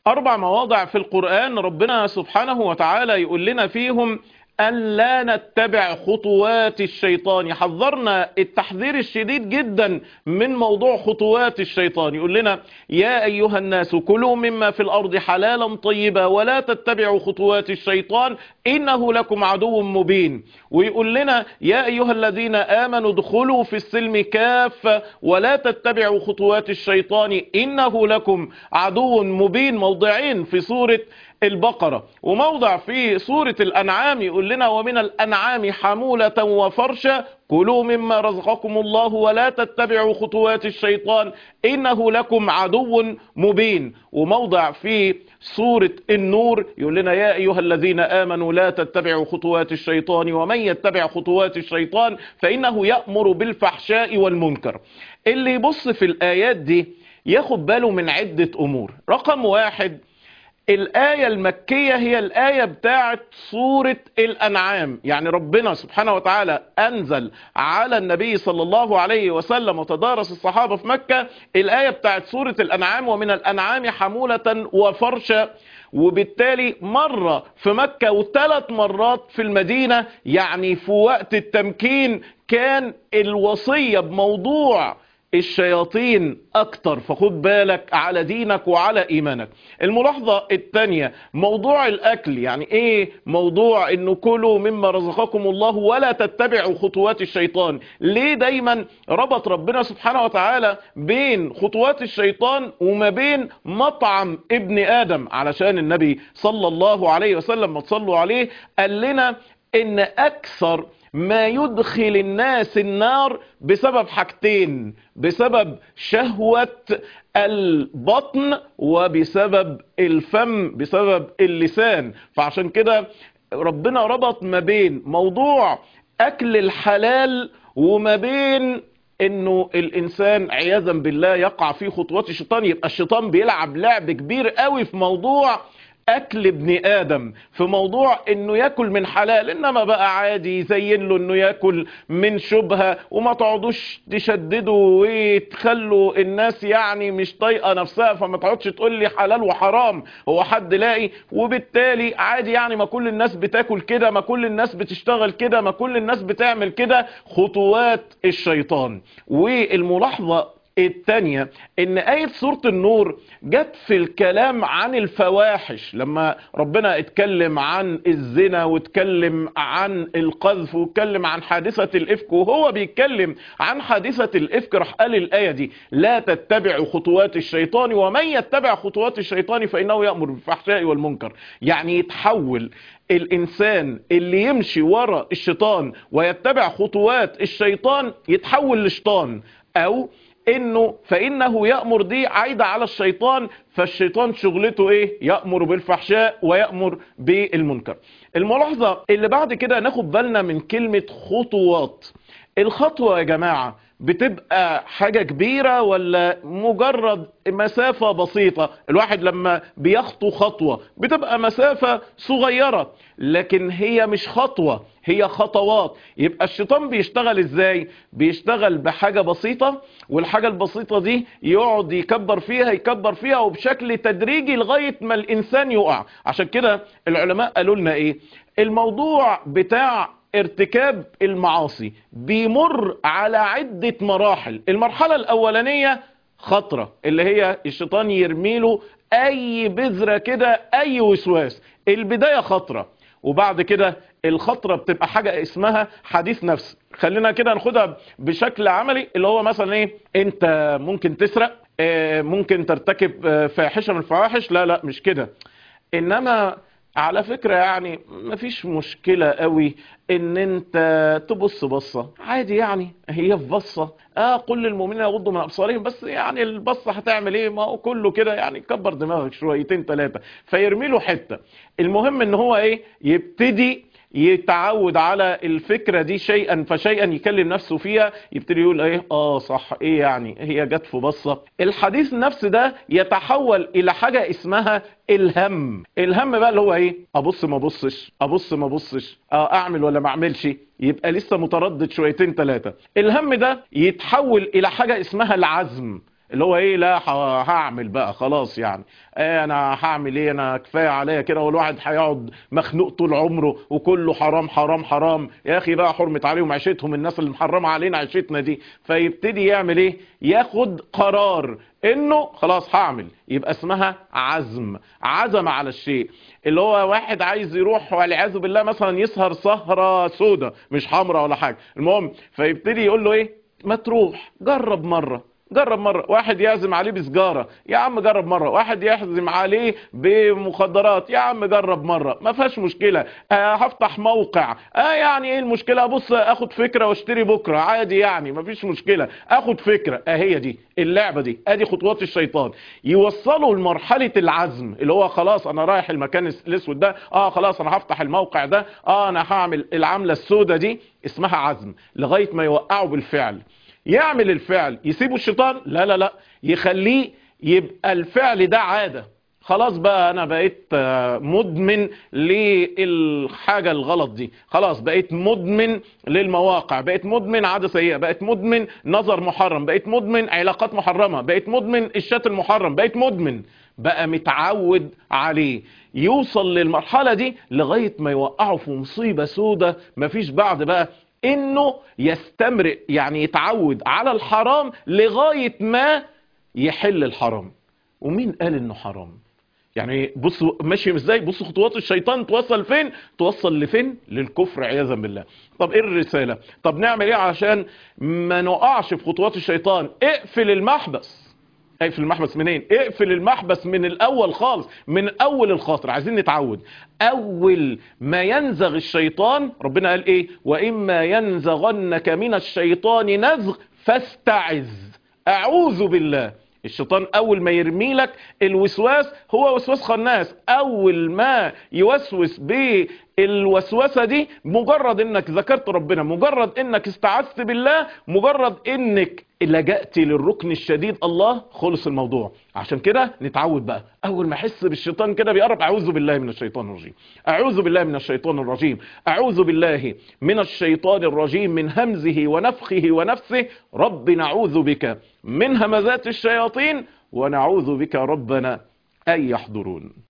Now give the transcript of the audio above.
أربع مواضع في القرآن ربنا سبحانه وتعالى يقول لنا فيهم أن لا نتبع خطوات الشيطان يحذرنا التحذير الشديد جدا من موضوع خطوات الشيطان يقول لنا يا أيها الناس كلوا مما في الأرض حلالا طيبا ولا تتبعوا خطوات الشيطان إنه لكم عدو مبين ويقول لنا يا أيها الذين آمنوا ادخلوا في السلم كافة ولا تتبعوا خطوات الشيطان إنه لكم عدو مبين موضعين في سورة البقرة وموضع في سورة الأنعام يقول لنا ومن الأنعام حمولة وفرشا كلوا مما رزقكم الله ولا تتبعوا خطوات الشيطان إنه لكم عدو مبين وموضع في سورة النور يقول لنا يا أيها الذين آمنوا لا تتبعوا خطوات الشيطان ومن يتبع خطوات الشيطان فإنه يأمر بالفحشاء والمنكر اللي يبص في الآيات دي ياخد باله من عدة أمور رقم واحد الآية المكية هي الآية بتاعت سورة الأنعام يعني ربنا سبحانه وتعالى أنزل على النبي صلى الله عليه وسلم وتدارس الصحابة في مكة الآية بتاعت سورة الأنعام ومن الأنعام حمولة وفرشا وبالتالي مرة في مكة وثلاث مرات في المدينة يعني في وقت التمكين كان الوصية بموضوع الشياطين اكتر فخد بالك على دينك وعلى ايمانك الملاحظة التانية موضوع الاكل يعني ايه موضوع انه كلوا مما رزقكم الله ولا تتبعوا خطوات الشيطان ليه دايما ربط ربنا سبحانه وتعالى بين خطوات الشيطان وما بين مطعم ابن ادم علشان النبي صلى الله عليه وسلم ما تصلوا عليه قال لنا ان اكثر ما يدخل الناس النار بسبب حاجتين بسبب شهوة البطن وبسبب الفم بسبب اللسان فعشان كده ربنا ربط ما بين موضوع اكل الحلال وما بين انه الانسان عياذا بالله يقع في خطوات الشيطان يبقى الشيطان بيلعب لعب كبير قوي في موضوع اكل ابن ادم في موضوع انه ياكل من حلال انما بقى عادي يزين له انه ياكل من شبهة وما تقعدوش تشددوا وتخلوا الناس يعني مش طايقه نفسها فما تقعدش تقول لي حلال وحرام هو حد لاقي وبالتالي عادي يعني ما كل الناس بتاكل كده ما كل الناس بتشتغل كده ما كل الناس بتعمل كده خطوات الشيطان والملاحظة التانية ان آية سورة النور جت في الكلام عن الفواحش لما ربنا اتكلم عن الزنا واتكلم عن القذف واتكلم عن حادثة الافك وهو بيتكلم عن حادثة الافك راح قال الآية دي لا تتبعوا خطوات الشيطان ومن يتبع خطوات الشيطان فإنه يأمر بالفحشاء والمنكر يعني يتحول الانسان اللي يمشي ورا الشيطان ويتبع خطوات الشيطان يتحول لشيطان او انه فانه يأمر دي عايدة على الشيطان فالشيطان شغلته ايه يأمر بالفحشاء ويأمر بالمنكر الملاحظة اللي بعد كده ناخد بالنا من كلمة خطوات الخطوة يا جماعة بتبقى حاجة كبيرة ولا مجرد مسافة بسيطة الواحد لما بيخطو خطوة بتبقى مسافة صغيرة لكن هي مش خطوة هي خطوات يبقى الشيطان بيشتغل ازاي بيشتغل بحاجة بسيطة والحاجة البسيطة دي يقعد يكبر فيها يكبر فيها وبشكل تدريجي لغاية ما الانسان يقع عشان كده العلماء قالوا لنا ايه الموضوع بتاع ارتكاب المعاصي بيمر على عدة مراحل المرحلة الاولانية خطرة اللي هي الشيطان يرميله اي بذرة كده اي وسواس البداية خطرة وبعد كده الخطرة بتبقى حاجة اسمها حديث نفس خلينا كده ناخدها بشكل عملي اللي هو مثلا ايه انت ممكن تسرق اه ممكن ترتكب اه فاحشة من الفواحش لا لا مش كده انما على فكرة يعني مفيش مشكلة قوي ان انت تبص بصة عادي يعني هي في بصة اه قل للمؤمنين يغضوا من ابصارهم بس يعني البصة هتعمل ايه ما هو كله كده يعني كبر دماغك شويتين ثلاثة فيرمي له حتة المهم ان هو ايه يبتدي يتعود على الفكرة دي شيئا فشيئا يكلم نفسه فيها يبتدي يقول ايه اه صح ايه يعني هي جت في بصة الحديث النفس ده يتحول الى حاجة اسمها الهم الهم بقى اللي هو ايه ابص ما ابصش ابص ما ابصش اه اعمل ولا ما اعملش يبقى لسه متردد شويتين ثلاثة الهم ده يتحول الى حاجة اسمها العزم اللي هو ايه لا ه- هعمل بقى خلاص يعني ايه انا هعمل ايه انا كفايه عليا كده والواحد هيقعد مخنوق طول عمره وكله حرام حرام حرام يا اخي بقى حرمت عليهم عيشتهم الناس اللي محرمه علينا عيشتنا دي فيبتدي يعمل ايه ياخد قرار انه خلاص هعمل يبقى اسمها عزم عزم على الشيء اللي هو واحد عايز يروح والعياذ بالله مثلا يسهر سهره سودة مش حمراء ولا حاجه المهم فيبتدي يقول له ايه ما تروح جرب مره جرب مرة واحد يعزم عليه بسجارة يا عم جرب مرة واحد يعزم عليه بمخدرات يا عم جرب مرة ما فيهاش مشكلة آه هفتح موقع آه يعني ايه المشكلة بص اخد فكرة واشتري بكرة عادي يعني ما فيش مشكلة اخد فكرة اه هي دي اللعبة دي ادي خطوات الشيطان يوصلوا لمرحلة العزم اللي هو خلاص انا رايح المكان الاسود ده اه خلاص انا هفتح الموقع ده اه انا هعمل العملة السوداء دي اسمها عزم لغاية ما يوقعوا بالفعل يعمل الفعل يسيبه الشيطان لا لا لا يخليه يبقى الفعل ده عادة خلاص بقى انا بقيت آه، مدمن للحاجة الغلط دي خلاص بقيت مدمن للمواقع بقيت مدمن عادة سيئة بقيت مدمن نظر محرم بقيت مدمن علاقات محرمة بقيت مدمن الشات المحرم بقيت مدمن بقى متعود عليه يوصل للمرحلة دي لغاية ما يوقعه في مصيبة سودة مفيش بعد بقى انه يستمرئ يعني يتعود على الحرام لغاية ما يحل الحرام ومين قال انه حرام يعني بص ماشي ازاي بص خطوات الشيطان توصل فين توصل لفين للكفر عياذا بالله طب ايه الرسالة طب نعمل ايه عشان ما نقعش في خطوات الشيطان اقفل المحبس اقفل المحبس منين اقفل المحبس من الاول خالص من اول الخاطر عايزين نتعود اول ما ينزغ الشيطان ربنا قال ايه واما ينزغنك من الشيطان نزغ فاستعذ اعوذ بالله الشيطان اول ما يرمي لك الوسواس هو وسواس خناس اول ما يوسوس بالوسوسه دي مجرد انك ذكرت ربنا مجرد انك استعذت بالله مجرد انك لجأت للركن الشديد الله خلص الموضوع عشان كده نتعود بقى اول ما احس بالشيطان كده بيقرب اعوذ بالله من الشيطان الرجيم اعوذ بالله من الشيطان الرجيم اعوذ بالله من الشيطان الرجيم من همزه ونفخه ونفسه رب نعوذ بك من همزات الشياطين ونعوذ بك ربنا ان يحضرون